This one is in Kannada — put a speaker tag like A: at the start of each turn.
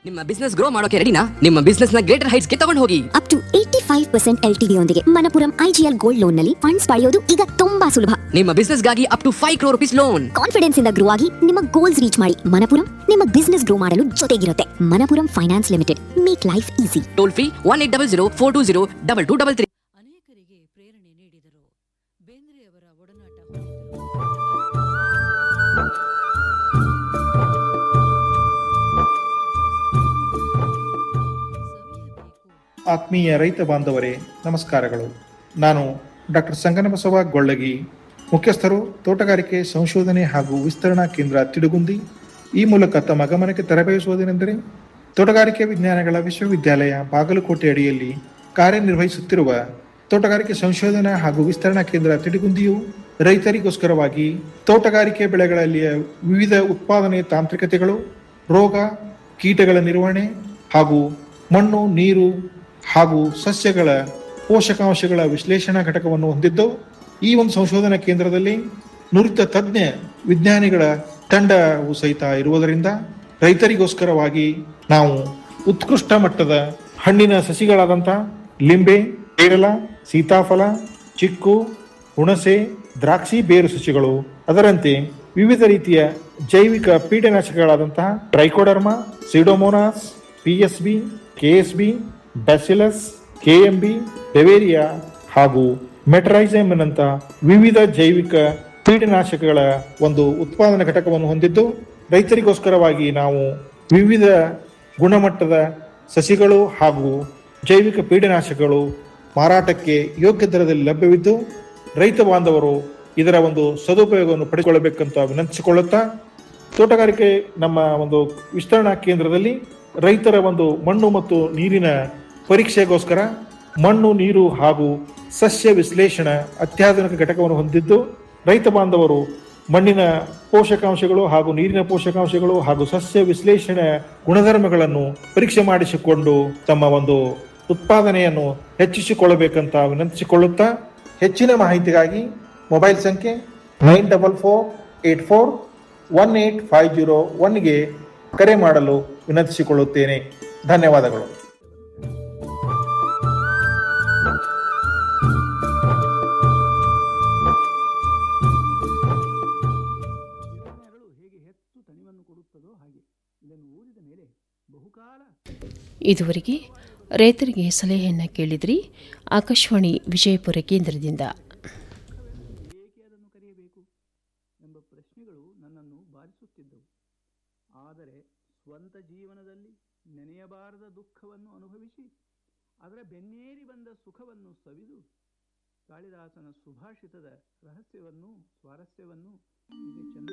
A: ನಿಮ್ಮ ಬಿಸ್ನೆಸ್ ಗ್ರೋ ಮಾಡೋಕೆ ರೆಡಿನಾ ನಿಮ್ಮ ಬಿಸ್ನೆಸ್ ನ ಗ್ರೇಟರ್ ಹೈಟ್ಸ್ ಗೆ ತಗೊಂಡು ಹೋಗಿ
B: up to eighty five percent L T ಯೊಂದಿಗೆ ಮನಪುರಂ ಐಜಿಎಲ್ ಗೋಲ್ಡ್ ಲೋನ್ ನಲ್ಲಿ ಫಂಡ್ಸ್ ಪಡೆಯೋದು ಈಗ ತುಂಬಾ ಸುಲಭ
A: ನಿಮ್ಮ ಬಿಸ್ನೆಸ್ ಗಾಗಿ up to five crore rupees loan
B: confidence ಇಂದ ಗ್ರೋ ಆಗಿ ನಿಮ್ಮ ಗೋಲ್ಸ್ ರೀಚ್ ಮಾಡಿ ಮನಪುರಂ ನಿಮ್ಮ ಬಿಸ್ನೆಸ್ ಗ್ರೋ ಮಾಡಲು ಜೊತೆಗಿರುತ್ತೆ Manappuram finance limited make life easy
A: toll free one eight double zero four two zero double two double three
C: ಅನೇಕರಿಗೆ ಪ್ರೇರಣೆ ನೀಡಿದರು ಬೇಂದ್ರೆಯವರ ಒಡನಾಟ ಹೊಂದಿದರು ಸವಿಯಬೇಕು
D: ಆತ್ಮೀಯ ರೈತ ಬಾಂಧವರೇ ನಮಸ್ಕಾರಗಳು ನಾನು ಡಾಕ್ಟರ್ ಸಂಗನಬಸವ ಗೊಳ್ಳಗಿ ಮುಖ್ಯಸ್ಥರು ತೋಟಗಾರಿಕೆ ಸಂಶೋಧನೆ ಹಾಗೂ ವಿಸ್ತರಣಾ ಕೇಂದ್ರ ತಿಡುಗುಂದಿ ಈ ಮೂಲಕ ತಮ್ಮ ಗಮನಕ್ಕೆ ತರಬೇಯಿಸುವುದೇನೆಂದರೆ ತೋಟಗಾರಿಕೆ ವಿಜ್ಞಾನಗಳ ವಿಶ್ವವಿದ್ಯಾಲಯ ಬಾಗಲಕೋಟೆ ಅಡಿಯಲ್ಲಿ ಕಾರ್ಯನಿರ್ವಹಿಸುತ್ತಿರುವ ತೋಟಗಾರಿಕೆ ಸಂಶೋಧನಾ ಹಾಗೂ ವಿಸ್ತರಣಾ ಕೇಂದ್ರ ತಿಡುಗುಂದಿಯು ರೈತರಿಗೋಸ್ಕರವಾಗಿ ತೋಟಗಾರಿಕೆ ಬೆಳೆಗಳಲ್ಲಿಯ ವಿವಿಧ ಉತ್ಪಾದನೆ ತಾಂತ್ರಿಕತೆಗಳು ರೋಗ ಕೀಟಗಳ ನಿರ್ವಹಣೆ ಹಾಗೂ ಮಣ್ಣು ನೀರು ಹಾಗೂ ಸಸ್ಯಗಳ ಪೋಷಕಾಂಶಗಳ ವಿಶ್ಲೇಷಣಾ ಘಟಕವನ್ನು ಹೊಂದಿದ್ದು ಈ ಒಂದು ಸಂಶೋಧನಾ ಕೇಂದ್ರದಲ್ಲಿ ನುರಿತ ತಜ್ಞ ವಿಜ್ಞಾನಿಗಳ ತಂಡವು ಸಹಿತ ಇರುವುದರಿಂದ ರೈತರಿಗೋಸ್ಕರವಾಗಿ ನಾವು ಉತ್ಕೃಷ್ಟ ಮಟ್ಟದ ಹಣ್ಣಿನ ಸಸಿಗಳಾದಂಥ ಲಿಂಬೆ ಪೇರಲ ಸೀತಾಫಲ ಚಿಕ್ಕು ಹುಣಸೆ ದ್ರಾಕ್ಷಿ ಬೇರು ಸಸಿಗಳು ಅದರಂತೆ ವಿವಿಧ ರೀತಿಯ ಜೈವಿಕ ಪೀಡನಾಶಕಗಳಾದಂತಹ Trichoderma Pseudomonas PSB KSB Bacillus KMB Beauveria ಹಾಗೂ ಮೆಟ್ರೈಸೈಮ್ನಂತ ವಿವಿಧ ಜೈವಿಕ ಕೀಟನಾಶಕಗಳ ಒಂದು ಉತ್ಪಾದನಾ ಘಟಕವನ್ನು ಹೊಂದಿದ್ದು ರೈತರಿಗೋಸ್ಕರವಾಗಿ ನಾವು ವಿವಿಧ ಗುಣಮಟ್ಟದ ಸಸಿಗಳು ಹಾಗೂ ಜೈವಿಕ ಪೀಡನಾಶಕಗಳು ಮಾರಾಟಕ್ಕೆ ಯೋಗ್ಯ ದರದಲ್ಲಿ ಲಭ್ಯವಿದ್ದು ರೈತ ಬಾಂಧವರು ಇದರ ಒಂದು ಸದುಪಯೋಗವನ್ನು ಪಡೆದುಕೊಳ್ಳಬೇಕಂತ ವಿನಂತಿಸಿಕೊಳ್ಳುತ್ತಾ ತೋಟಗಾರಿಕೆ ನಮ್ಮ ಒಂದು ವಿಸ್ತರಣಾ ಕೇಂದ್ರದಲ್ಲಿ ರೈತರ ಒಂದು ಮಣ್ಣು ಮತ್ತು ನೀರಿನ ಪರೀಕ್ಷೆಗೋಸ್ಕರ ಮಣ್ಣು ನೀರು ಹಾಗೂ ಸಸ್ಯ ವಿಶ್ಲೇಷಣಾ ಅತ್ಯಾಧುನಿಕ ಘಟಕವನ್ನು ಹೊಂದಿದ್ದು ರೈತ ಬಾಂಧವರು ಮಣ್ಣಿನ ಪೋಷಕಾಂಶಗಳು ಹಾಗೂ ನೀರಿನ ಪೋಷಕಾಂಶಗಳು ಹಾಗೂ ಸಸ್ಯ ವಿಶ್ಲೇಷಣೆ ಗುಣಧರ್ಮಗಳನ್ನು ಪರೀಕ್ಷೆ ಮಾಡಿಸಿಕೊಂಡು ತಮ್ಮ ಒಂದು ಉತ್ಪಾದನೆಯನ್ನು ಹೆಚ್ಚಿಸಿಕೊಳ್ಳಬೇಕಂತ ವಿನಂತಿಸಿಕೊಳ್ಳುತ್ತಾ ಹೆಚ್ಚಿನ ಮಾಹಿತಿಗಾಗಿ ಮೊಬೈಲ್ ಸಂಖ್ಯೆ nine double four eight four one eight five zero ಒನ್ಗೆ ಕರೆ ಮಾಡಲು ವಿನಂತಿಸಿಕೊಳ್ಳುತ್ತೇನೆ ಧನ್ಯವಾದಗಳು
E: ಇದುವರೆಗೆ ರೈತರಿಗೆ ಸಲಹೆಯನ್ನು ಕೇಳಿದ್ರಿ ಆಕಾಶವಾಣಿ ವಿಜಯಪುರ ಕೇಂದ್ರದಿಂದ
F: ಏಕೆ ಅದನ್ನು ಕರೆಯಬೇಕು ಎಂಬ ಪ್ರಶ್ನೆಗಳು ನನ್ನನ್ನು ಬಾಧಿಸುತ್ತಿದ್ದವು ಆದರೆ ಸ್ವಂತ ಜೀವನದಲ್ಲಿ ನೆನೆಯಬಾರದ ದುಃಖವನ್ನು ಅನುಭವಿಸಿ ಅದರ ಬೆನ್ನೇರಿ ಬಂದ ಸುಖವನ್ನು ಸವಿದು ಕಾಳಿದಾಸನ ಸುಭಾಷಿತದ ರಹಸ್ಯವನ್ನು ಸ್ವಾರಸ್ಯವನ್ನು ಈಗ ಚೆನ್ನ